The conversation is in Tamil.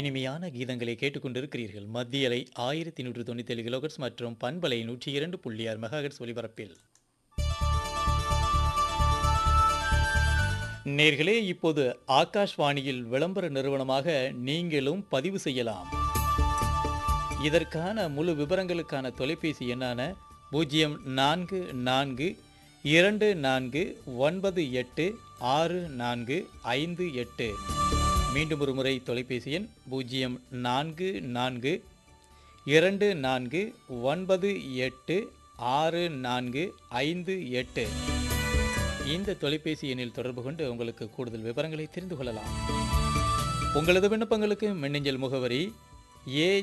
இனிமையான கீதங்களை கேட்டுக்கொண்டிருக்கிறீர்கள் மத்திய அலை ஆயிரத்தி நூற்று தொண்ணூத்தி ஏழு கிலோகட்ஸ் மற்றும் பண்பலை நூற்றி இரண்டு புள்ளி ஆறு மெகாஹெட்ஸ் ஒலிபரப்பில் நேர்களே இப்போது ஆகாஷ்வாணியில் விளம்பர நிறுவனமாக நீங்களும் பதிவு செய்யலாம் இதற்கான முழு விவரங்களுக்கான தொலைபேசி எண்ணான பூஜ்ஜியம் நான்கு நான்கு இரண்டு நான்கு ஒன்பது எட்டு ஆறு நான்கு ஐந்து எட்டு மீண்டும் ஒரு முறை தொலைபேசி எண் பூஜ்ஜியம் நான்கு நான்கு இரண்டு நான்கு ஒன்பது எட்டு ஆறு நான்கு ஐந்து எட்டு இந்த தொலைபேசி எண்ணில் தொடர்பு கொண்டு உங்களுக்கு கூடுதல் விவரங்களை தெரிந்து கொள்ளலாம் உங்களது விண்ணப்பங்களுக்கு மின்னஞ்சல் முகவரி ஏ